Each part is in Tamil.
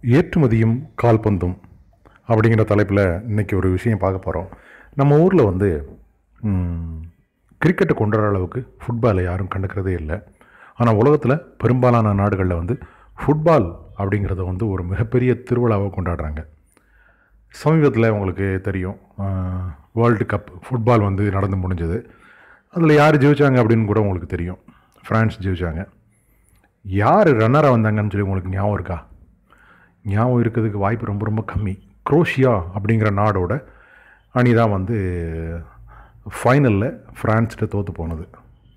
ஏற்றுமதியும் கால்பந்தும் அப்படிங்கிற தலைப்பில் இன்றைக்கி ஒரு விஷயம் பார்க்க போகிறோம் நம்ம ஊரில் வந்து ம், கிரிக்கெட்டை கொண்டாடுற அளவுக்கு ஃபுட்பாலை யாரும் கண்டுக்கிறதே இல்லை ஆனால் உலகத்தில் பெரும்பாலான நாடுகளில் வந்து ஃபுட்பால் அப்படிங்கிறத வந்து ஒரு மிகப்பெரிய திருவிழாவை கொண்டாடுறாங்க சமீபத்தில் உங்களுக்கு தெரியும் வேர்ல்டு கப் ஃபுட்பால் வந்து நடந்து முடிஞ்சது அதில் யார் ஜெயிச்சாங்க அப்படின்னு கூட உங்களுக்கு தெரியும் ஃப்ரான்ஸ் ஜெயிச்சாங்க யார் ரன்னராக வந்தாங்கன்னு சொல்லி உங்களுக்கு ஞாபகம் இருக்கா ஞாபகம் இருக்கிறதுக்கு வாய்ப்பு ரொம்ப ரொம்ப கம்மி குரோஷியா அப்படிங்கிற நாடோட அணி தான் வந்து ஃபைனலில் ஃப்ரான்ஸ்கிட்ட தோற்று போனது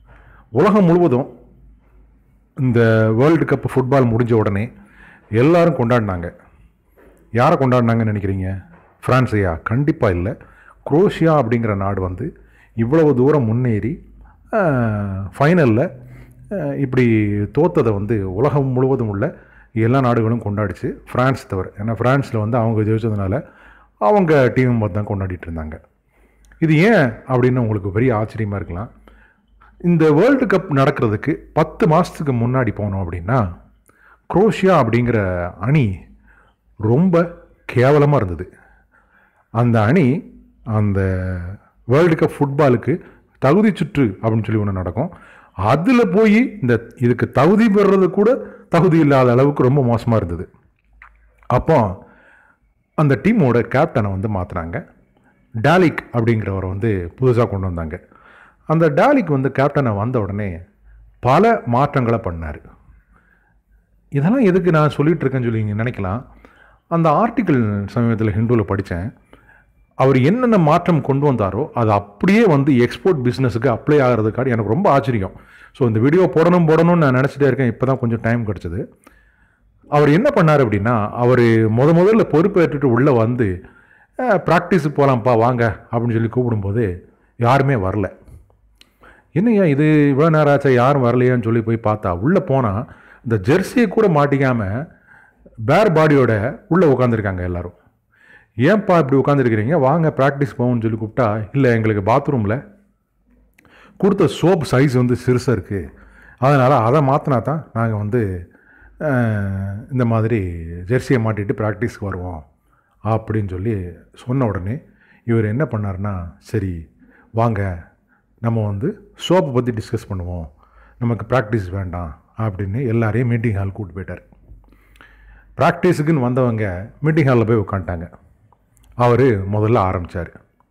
உலகம் முழுவதும் இந்த வேர்ல்டு கப் ஃபுட்பால் முடிஞ்ச உடனே எல்லாரும் கொண்டாடினாங்க யாரை கொண்டாடினாங்கன்னு நினைக்கிறீங்க ஃப்ரான்ஸையா கண்டிப்பாக இல்லை குரோஷியா அப்படிங்கிற நாடு வந்து இவ்வளவு தூரம் முன்னேறி ஃபைனலில் இப்படி தோத்ததை வந்து உலகம் முழுவதும் உள்ள எல்லா நாடுகளும் கொண்டாடிச்சு ஃப்ரான்ஸ் தவிர ஏன்னா ஃப்ரான்ஸில் வந்து அவங்க ஜெயிச்சதுனால அவங்க டீம் பார்த்து தான் கொண்டாடிட்டு இருந்தாங்க இது ஏன் அப்படின்னு உங்களுக்கு பெரிய ஆச்சரியமாக இருக்கலாம் இந்த வேர்ல்டு கப் நடக்கிறதுக்கு பத்து மாதத்துக்கு முன்னாடி போனோம் அப்படின்னா குரோஷியா அப்படிங்கிற அணி ரொம்ப கேவலமாக இருந்தது அந்த அணி அந்த வேர்ல்டு கப் ஃபுட்பாலுக்கு தகுதி சுற்று அப்படின்னு சொல்லி ஒன்று நடக்கும் அதில் போய் இந்த இதுக்கு தகுதி பெறுறது கூட தகுதி இல்லாத அளவுக்கு ரொம்ப மோசமாக இருந்தது அப்போ அந்த டீமோட கேப்டனை வந்து மாற்றினாங்க டாலிக் அப்படிங்கிறவரை வந்து புதுசாக கொண்டு வந்தாங்க அந்த டாலிக் வந்து கேப்டனை வந்த உடனே பல மாற்றங்களை பண்ணார் இதெல்லாம் எதுக்கு நான் சொல்லிட்டு இருக்கேன்னு சொல்லி நீங்கள் நினைக்கலாம் அந்த ஆர்டிக்கிள் சமீபத்தில் ஹிந்துவில் படித்தேன் அவர் என்னென்ன மாற்றம் கொண்டு வந்தாரோ அது அப்படியே வந்து எக்ஸ்போர்ட் பிஸ்னஸுக்கு அப்ளை ஆகிறதுக்காக எனக்கு ரொம்ப ஆச்சரியம் ஸோ இந்த வீடியோ போடணும் போடணும்னு நான் நினச்சிட்டே இருக்கேன் இப்போ தான் கொஞ்சம் டைம் கிடச்சிது அவர் என்ன பண்ணார் அப்படின்னா அவர் முத முதல்ல பொறுப்பேற்றுட்டு உள்ளே வந்து ப்ராக்டிஸுக்கு போகலாம்ப்பா வாங்க அப்படின்னு சொல்லி கூப்பிடும்போது யாருமே வரல என்னய்யா இது இவ்வளோ நேரம் ஆச்சா யாரும் வரலையான்னு சொல்லி போய் பார்த்தா உள்ளே போனால் இந்த ஜெர்சியை கூட மாட்டிக்காமல் பேர் பாடியோட உள்ளே உட்காந்துருக்காங்க எல்லாரும் ஏன்ப்பா இப்படி உட்காந்துருக்கிறீங்க வாங்க ப்ராக்டிஸ் போகணும்னு சொல்லி கூப்பிட்டா இல்லை எங்களுக்கு பாத்ரூமில் கொடுத்த சோப் சைஸ் வந்து சிறுசாக இருக்குது அதனால் அதை மாற்றினா தான் நாங்கள் வந்து அஹ், இந்த மாதிரி ஜெர்சியை மாட்டிட்டு ப்ராக்டிஸ்க்கு வருவோம் அப்படின்னு சொல்லி சொன்ன உடனே இவர் என்ன பண்ணாருன்னா சரி வாங்க நம்ம வந்து சோப்பை பற்றி டிஸ்கஸ் பண்ணுவோம் நமக்கு ப்ராக்டிஸ் வேண்டாம் அப்படின்னு எல்லாரையும் மீட்டிங் ஹால் கூப்பிட்டு போயிட்டார் ப்ராக்டிஸுக்குன்னு வந்தவங்க மீட்டிங் ஹாலில் போய் உட்காந்துட்டாங்க அவர் முதல்ல ஆரம்பித்தார்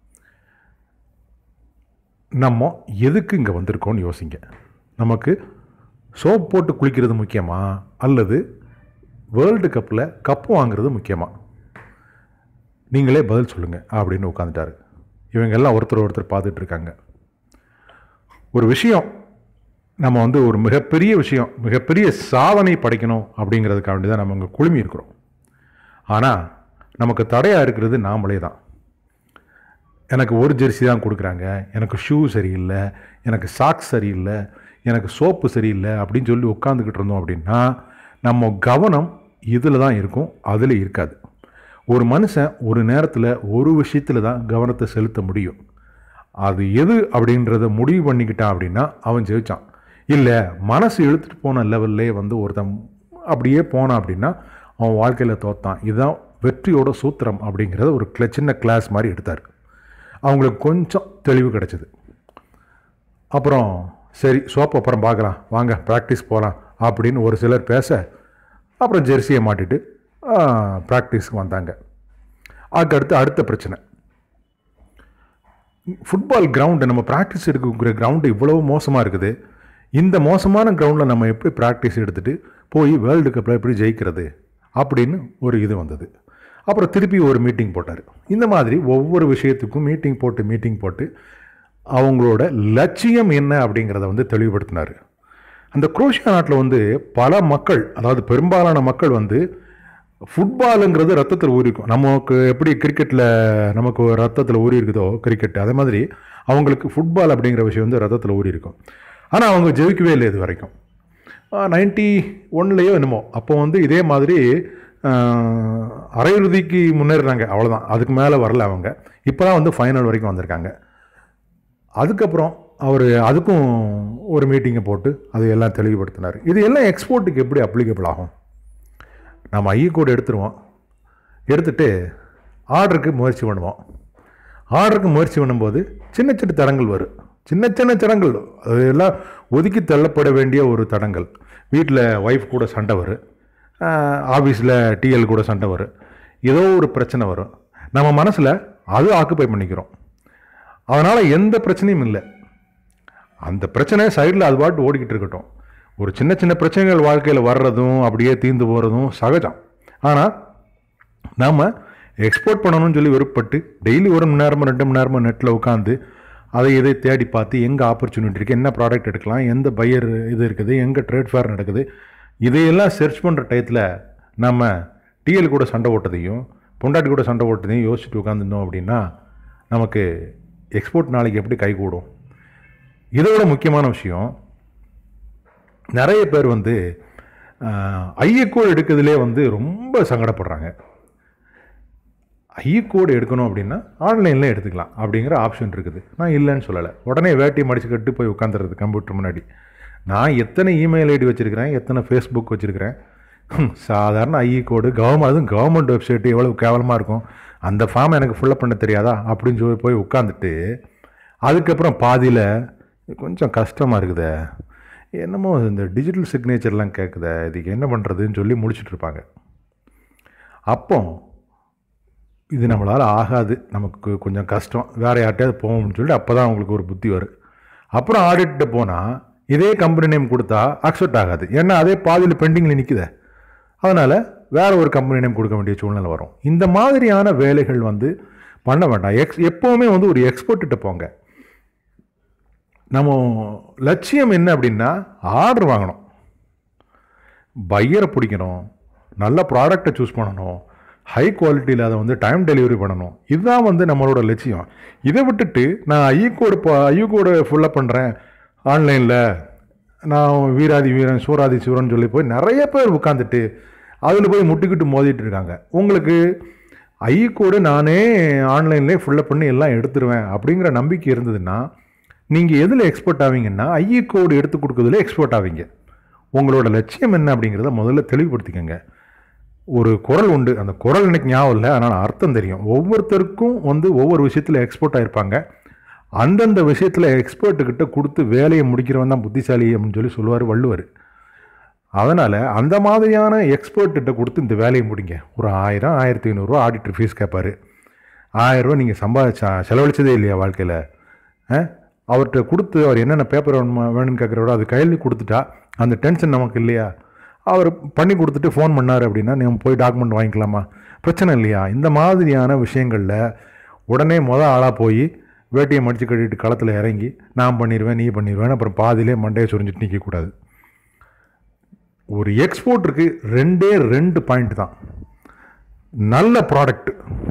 நம்ம எதுக்கு இங்கே வந்திருக்கோம்னு யோசிங்க நமக்கு சோப் போட்டு குளிக்கிறது முக்கியமா அல்லது வேர்ல்டு கப்பில் கப்பு வாங்குறது முக்கியமா நீங்களே பதில் சொல்லுங்கள் அப்படின்னு உட்காந்துட்டாரு இவங்க எல்லாம் ஒருத்தர் ஒருத்தர் பார்த்துட்டு இருக்காங்க ஒரு விஷயம் நம்ம வந்து ஒரு மிகப்பெரிய விஷயம் மிகப்பெரிய சாதனை படைக்கணும் அப்படிங்கிறதுக்காண்டி தான் நம்ம இங்கே குழுமி இருக்கிறோம் ஆனால் நமக்கு தடையாக இருக்கிறது நாமளே தான் எனக்கு ஒரு ஜெர்சி தான் கொடுக்குறாங்க எனக்கு ஷூ சரியில்லை எனக்கு சாக்ஸ் சரியில்லை எனக்கு சோப்பு சரியில்லை அப்படின்னு சொல்லி உட்காந்துக்கிட்டு இருந்தோம் அப்படின்னா நம்ம கவனம் இதில் தான் இருக்கும் அதில் இருக்காது ஒரு மனுஷன் ஒரு நேரத்தில் ஒரு விஷயத்தில் தான் கவனத்தை செலுத்த முடியும் அது எது அப்படின்றத முடிவு பண்ணிக்கிட்டான் அப்படின்னா அவன் ஜெயிச்சான் இல்லை மனசு இழுத்துட்டு போன லெவல்லே வந்து ஒருத்தன் அப்படியே போனான் அப்படின்னா அவன் வாழ்க்கையில் தோத்தான் இதுதான் வெற்றியோட சூத்திரம் அப்படிங்கிறத ஒரு கிள- சின்ன கிளாஸ் மாதிரி எடுத்தார் அவங்களுக்கு கொஞ்சம் தெளிவு கிடச்சிது அப்புறம் சரி சோப் அப்புறம் பார்க்கலாம் வாங்க ப்ராக்டிஸ் போகலாம் அப்படின்னு ஒரு சிலர் பேச அப்புறம் ஜெர்சியை மாட்டிட்டு ப்ராக்டிஸ்க்கு வந்தாங்க அதுக்கடுத்து அடுத்த பிரச்சனை ஃபுட்பால் கிரவுண்டு நம்ம ப்ராக்டிஸ் எடுக்கிற கிரவுண்டு இவ்வளவு மோசமாக இருக்குது இந்த மோசமான கிரவுண்டில் நம்ம எப்படி ப்ராக்டிஸ் எடுத்துகிட்டு போய் வேர்ல்டு கப்பில் எப்படி ஜெயிக்கிறது அப்படின்னு ஒரு இது வந்தது அப்புறம் திருப்பி ஒரு மீட்டிங் போட்டார் இந்த மாதிரி ஒவ்வொரு விஷயத்துக்கும் மீட்டிங் போட்டு மீட்டிங் போட்டு அவங்களோட லட்சியம் என்ன அப்படிங்கிறத வந்து தெளிவுபடுத்தினார் அந்த குரோஷியா நாட்டில் வந்து பல மக்கள் அதாவது பெரும்பாலான மக்கள் வந்து ஃபுட்பாலுங்கிறது ரத்தத்தில் ஊறி இருக்கும் நமக்கு எப்படி கிரிக்கெட்டில் நமக்கு ரத்தத்தில் ஊறி இருக்குதோ கிரிக்கெட் அதே மாதிரி அவங்களுக்கு ஃபுட்பால் அப்படிங்கிற விஷயம் வந்து ரத்தத்தில் ஊறி இருக்கும் ஆனால் அவங்க ஜெயிக்கவே இல்லை இது வரைக்கும் நைன்டி ஒன்லேயோ என்னமோ அப்போ வந்து இதே மாதிரி ஆஹ், அரையிறுதிக்கு முன்னேறினாங்க அவ்வளோதான் அதுக்கு மேலே வரல அவங்க இப்போ தான் வந்து ஃபைனல் வரைக்கும் வந்திருக்காங்க அதுக்கப்புறம் அவர் அதுக்கும் ஒரு மீட்டிங்கை போட்டு அது எல்லாம் தெளிவுபடுத்தினார் இது எல்லாம் எக்ஸ்போர்ட்டுக்கு எப்படி அப்ளிகபிள் ஆகும் நம்ம ஐய கோடு எடுத்துருவோம் எடுத்துட்டு ஆர்டருக்கு முயற்சி பண்ணுவோம் ஆர்டருக்கு முயற்சி பண்ணும்போது சின்ன சின்ன தடங்கள் வரும் சின்ன சின்ன தடங்கள் அது எல்லாம் ஒதுக்கி தள்ளப்பட வேண்டிய ஒரு தடங்கள் வீட்டில் ஒய்ஃப் கூட சண்டை வரும் ஆஃபீஸில் டிஎல் கூட சண்டை வரும் ஏதோ ஒரு பிரச்சனை வரும் நம்ம மனசில் அது ஆக்குப்பை பண்ணிக்கிறோம் அதனால் எந்த பிரச்சனையும் இல்லை அந்த பிரச்சனை சைடில் அது பாட்டு ஓடிக்கிட்டு இருக்கட்டும் ஒரு சின்ன சின்ன பிரச்சனைகள் வாழ்க்கையில் வர்றதும் அப்படியே தீர்ந்து போகிறதும் சகஜம் ஆனால் நாம் எக்ஸ்போர்ட் பண்ணணும்னு சொல்லி விருப்பப்பட்டு டெய்லி ஒரு மணி நேரமோ ரெண்டு மணி நேரமோ நெட்டில் உட்காந்து அதை இதை தேடி பார்த்து எங்கே ஆப்பர்ச்சுனிட்டி இருக்குது என்ன ப்ராடக்ட் எடுக்கலாம் எந்த பையர் இது இருக்குது எங்கே ட்ரேட் ஃபேர் நடக்குது இதையெல்லாம் சர்ச் பண்ணுற டயத்தில் நம்ம டிஎல் கூட சண்டை ஓட்டதையும் பொண்டாட்டி கூட சண்டை ஓட்டதையும் யோசிச்சுட்டு உட்காந்துருந்தோம் அப்படின்னா நமக்கு எக்ஸ்போர்ட் நாளைக்கு எப்படி கைகூடும் இதை விட முக்கியமான விஷயம் நிறைய பேர் வந்து ஐயக்கோடு எடுக்கிறதுலே வந்து ரொம்ப சங்கடப்படுறாங்க ஐயக்கோடு எடுக்கணும் அப்படின்னா ஆன்லைனில் எடுத்துக்கலாம் அப்படிங்கிற ஆப்ஷன் இருக்குது நான் இல்லைன்னு சொல்லலை உடனே வேட்டி மடிச்சு கட்டு போய் உட்காந்துறது கம்ப்யூட்டர் முன்னாடி நான் எத்தனை இமெயில் ஐடி வச்சுருக்கிறேன் எத்தனை ஃபேஸ்புக் வச்சுருக்கிறேன் சாதாரண ஐஇ கோடு கவர்மெண்ட் அதுவும் கவர்மெண்ட் வெப்சைட்டு எவ்வளோ கேவலமாக இருக்கும் அந்த ஃபார்ம் எனக்கு ஃபில்லப் பண்ண தெரியாதா அப்படின்னு சொல்லி போய் உட்காந்துட்டு அதுக்கப்புறம் பாதியில் கொஞ்சம் கஷ்டமாக இருக்குதே என்னமோ இந்த டிஜிட்டல் சிக்னேச்சர்லாம் கேட்குதே இதுக்கு என்ன பண்ணுறதுன்னு சொல்லி முடிச்சுட்டு இருப்பாங்க அப்போ இது நம்மளால் ஆகாது நமக்கு கொஞ்சம் கஷ்டம் வேறு யார்ட்டையாவது போகணும்னு சொல்லிட்டு அப்போ தான் அவங்களுக்கு ஒரு புத்தி வரும் அப்புறம் ஆடிட்டு போனால் இதே கம்பெனி நேம் கொடுத்தா அக்செப்ட் ஆகாது ஏன்னா அதே பாதியில் பெண்டிங்கில் நிற்குதே அதனால் வேற ஒரு கம்பெனி நேம் கொடுக்க வேண்டிய சூழ்நிலை வரும் இந்த மாதிரியான வேலைகள் வந்து பண்ண வேண்டாம் எக்ஸ் எப்போவுமே வந்து ஒரு எக்ஸ்பர்ட்டிட்ட போங்க நம்ம லட்சியம் என்ன அப்படின்னா ஆர்டர் வாங்கணும் பையரை பிடிக்கணும் நல்ல ப்ராடக்டை சூஸ் பண்ணணும் ஹை குவாலிட்டியில் அதை வந்து டைம் டெலிவரி பண்ணணும் இதுதான் வந்து நம்மளோட லட்சியம் இதை விட்டுட்டு நான் ஐயு கோடு இப்போ ஐயு கோடு ஃபுல்லாக பண்ணுறேன் ஆன்லைனில் நான் வீராதி வீரன் சூராதி சூரன் சொல்லி போய் நிறைய பேர் உட்காந்துட்டு அதில் போய் முட்டிக்கிட்டு மோதிட்டு இருக்காங்க உங்களுக்கு ஐ கோடு நானே ஆன்லைன்லேயே ஃபுல்லப் பண்ணி எல்லாம் எடுத்துருவேன் அப்படிங்கிற நம்பிக்கை இருந்ததுன்னா நீங்கள் எதில் எக்ஸ்போர்ட் ஆவீங்கன்னா ஐஇ கோடு எடுத்து கொடுக்குறதுல எக்ஸ்போர்ட் ஆவீங்க உங்களோட லட்சியம் என்ன அப்படிங்கிறத முதல்ல தெளிவுபடுத்திக்கங்க ஒரு குரல் உண்டு அந்த குரல் எனக்கு ஞாபகம் இல்லை அதனால் அர்த்தம் தெரியும் ஒவ்வொருத்தருக்கும் வந்து ஒவ்வொரு விஷயத்தில் எக்ஸ்போர்ட் ஆயிருப்பாங்க அந்தந்த விஷயத்தில் எக்ஸ்பர்ட்டுக்கிட்ட கொடுத்து வேலையை முடிக்கிறவன் தான் புத்திசாலி அப்படின்னு சொல்லி சொல்லுவார் வள்ளுவர் அதனால் அந்த மாதிரியான எக்ஸ்பர்ட்டிட்ட கொடுத்து இந்த வேலையை முடிங்க ஒரு ஆயிரம் ஆயிரத்தி ஐநூறுரூவா ஆடிட்டர் ஃபீஸ் கேட்பாரு ஆயிரரூவா நீங்கள் சம்பாதிச்சா செலவழிச்சதே இல்லையா வாழ்க்கையில் அவர்கிட்ட கொடுத்து அவர் என்னென்ன பேப்பர் வேணுமா வேணும்னு கேட்குறவரோ அது கையில் கொடுத்துட்டா அந்த டென்ஷன் நமக்கு இல்லையா அவர் பண்ணி கொடுத்துட்டு ஃபோன் பண்ணார் அப்படின்னா நம்ம போய் டாக்குமெண்ட் வாங்கிக்கலாமா பிரச்சனை இல்லையா இந்த மாதிரியான விஷயங்களில் உடனே மொதல் ஆளாக போய் வேட்டியை மடித்து கட்டிட்டு களத்தில் இறங்கி நான் பண்ணிடுவேன் நீ பண்ணிடுவேன் அப்புறம் பாதியிலே மண்டையை சுரிஞ்சிட்டு நிற்கக்கூடாது ஒரு எக்ஸ்போர்ட்டருக்கு ரெண்டே ரெண்டு பாயிண்ட் தான் நல்ல ப்ராடக்ட்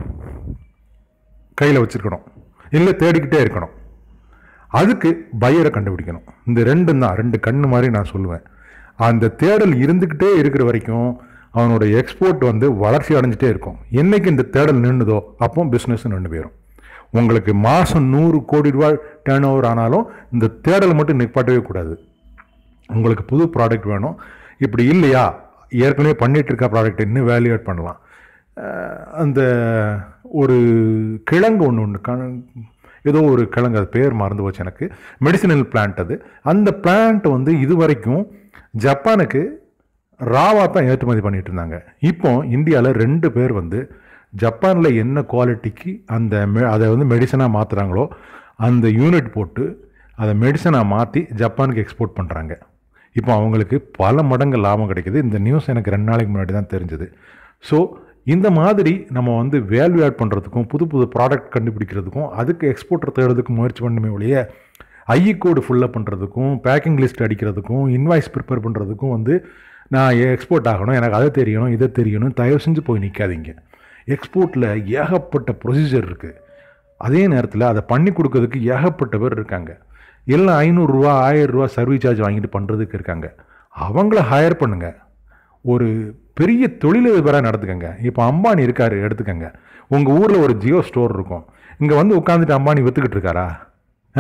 கையில் வச்சுருக்கணும் இல்லை தேடிக்கிட்டே இருக்கணும் அதுக்கு பையரை கண்டுபிடிக்கணும் இந்த ரெண்டும் தான் ரெண்டு கண்ணு மாதிரி நான் சொல்லுவேன் அந்த தேடல் இருந்துக்கிட்டே இருக்கிற வரைக்கும் அவனோட எக்ஸ்போர்ட் வந்து வளர்ச்சி அடைஞ்சிட்டே இருக்கும் என்னைக்கு இந்த தேடல் நின்றுதோ அப்போ பிஸ்னஸ் நின்று போயிடும் உங்களுக்கு மாதம் நூறு கோடி ரூபாய் டேர்ன் ஓவர் ஆனாலும் இந்த தேடல் மட்டும் நிப்பாட்டவே கூடாது உங்களுக்கு புது ப்ராடக்ட் வேணும் இப்படி இல்லையா ஏற்கனவே பண்ணிட்டு இருக்க ப்ராடக்ட் இன்னும் வேல்யூவேட் பண்ணலாம் அஹ் அந்த ஒரு கிழங்கு ஒன்று ஒன்று ஏதோ ஒரு கிழங்கு அது பேர் மறந்து போச்சு எனக்கு மெடிசினல் பிளான்ட் அது அந்த பிளான்ட் வந்து இது வரைக்கும் ஜப்பானுக்கு ராவாக தான் ஏற்றுமதி பண்ணிட்டு இருந்தாங்க இப்போ இந்தியாவில் ரெண்டு பேர் வந்து ஜப்பானில் என்ன குவாலிட்டிக்கு அந்த மெ- அதை வந்து மெடிசனாக மாற்றுறாங்களோ அந்த யூனிட் போட்டு அதை மெடிசனாக மாற்றி ஜப்பானுக்கு எக்ஸ்போர்ட் பண்ணுறாங்க இப்போ அவங்களுக்கு பல மடங்கு லாபம் கிடைக்குது இந்த நியூஸ் எனக்கு ரெண்டு நாளைக்கு முன்னாடி தான் தெரிஞ்சது ஸோ இந்த மாதிரி நம்ம வந்து வேல்யூ ஆட் பண்ணுறதுக்கும் புது புது ப்ராடக்ட் கண்டுபிடிக்கிறதுக்கும் அதுக்கு எக்ஸ்போர்ட்டர் தேடுறதுக்கு முயற்சி பண்ணணுமே ஒழிய ஐஇ கோடு ஃபுல்லப் பண்ணுறதுக்கும் பேக்கிங் லிஸ்ட் அடிக்கிறதுக்கும் இன்வாய்ஸ் ப்ரிப்பேர் பண்ணுறதுக்கும் வந்து நான் எக்ஸ்போர்ட் ஆகணும் எனக்கு அதை தெரியணும் இதை தெரியணும் தயவு செஞ்சு போய் நிற்காதீங்க எக்ஸ்போர்ட்டில் ஏகப்பட்ட ப்ரொசீஜர் இருக்குது அதே நேரத்தில் அதை பண்ணி கொடுக்கறதுக்கு ஏகப்பட்ட பேர் இருக்காங்க எல்லாம் ஐநூறுரூவா ஆயிரரூவா சர்வீஸ் சார்ஜ் வாங்கிட்டு பண்ணுறதுக்கு இருக்காங்க அவங்கள ஹையர் பண்ணுங்க ஒரு பெரிய தொழிலதிபராக நடத்துக்கங்க இப்போ அம்பானி இருக்காரு எடுத்துக்கங்க உங்கள் ஊரில் ஒரு ஜியோ ஸ்டோர் இருக்கும் இங்கே வந்து உட்காந்துட்டு அம்பானி விற்றுக்கிட்டு இருக்காரா ஆ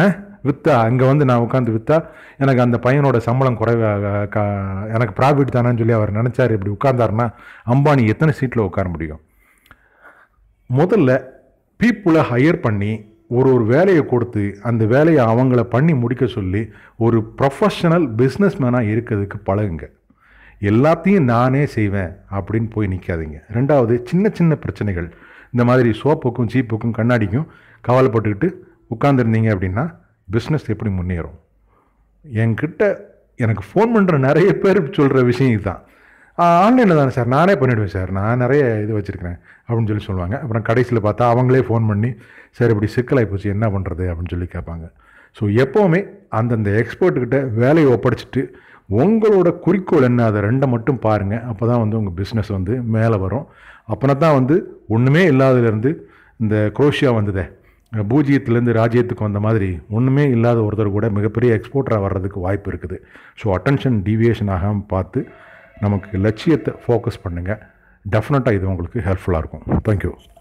விற்றா அங்கே வந்து நான் உட்காந்து விற்றா எனக்கு அந்த பையனோட சம்பளம் குறைவாக க- எனக்கு ப்ராஃபிட் தானேன்னு சொல்லி அவர் நினச்சார் இப்படி உட்கார்ந்தாருன்னா அம்பானி எத்தனை சீட்டில் உட்கார முடியும் முதல்ல பீப்புளை ஹையர் பண்ணி ஒரு ஒரு வேலையை கொடுத்து அந்த வேலையை அவங்கள பண்ணி முடிக்க சொல்லி ஒரு ப்ரொஃபஷனல் பிஸ்னஸ்மேனாக இருக்கிறதுக்கு பழகுங்க எல்லாத்தையும் நானே செய்வேன் அப்படின்னு போய் நிற்காதீங்க ரெண்டாவது சின்ன சின்ன பிரச்சனைகள் இந்த மாதிரி சோப்புக்கும் சீப்புக்கும் கண்ணாடிக்கும் கவலைப்பட்டுக்கிட்டு உட்காந்துருந்தீங்க அப்படின்னா பிஸ்னஸ் எப்படி முன்னேறும் என்கிட்ட எனக்கு ஃபோன் பண்ணுற நிறைய பேர் சொல்கிற விஷயம் இதுதான் ஆன்லைனில் தானே சார் நானே பண்ணிவிடுவேன் சார் நான் நிறைய இது வச்சுருக்கிறேன் அப்படின்னு சொல்லி சொல்லுவாங்க அப்புறம் கடைசியில் பார்த்தா அவங்களே ஃபோன் பண்ணி சார் இப்படி சிக்கலாகி போச்சு என்ன பண்ணுறது அப்படின்னு சொல்லி கேட்பாங்க ஸோ எப்போவுமே அந்தந்த எக்ஸ்பர்ட்டுக்கிட்ட வேலையை ஒப்படைச்சிட்டு உங்களோட குறிக்கோள் என்ன அதை ரெண்டை மட்டும் பாருங்கள் அப்போ தான் வந்து உங்கள் பிஸ்னஸ் வந்து மேலே வரும் அப்போனா தான் வந்து ஒன்றுமே இல்லாததுலேருந்து இந்த குரோஷியா வந்ததே பூஜ்ஜியத்துலேருந்து ராஜ்யத்துக்கு வந்த மாதிரி ஒன்றுமே இல்லாத ஒருத்தர் கூட மிகப்பெரிய எக்ஸ்போர்ட்டராக வர்றதுக்கு வாய்ப்பு இருக்குது ஸோ அட்டென்ஷன் டீவியேஷன் ஆகாமல் பார்த்து நமக்கு லட்சியத்தை ஃபோக்கஸ் பண்ணுங்கள் டெஃபினட்டாக இது உங்களுக்கு ஹெல்ப்ஃபுல்லாக இருக்கும் தேங்க்யூ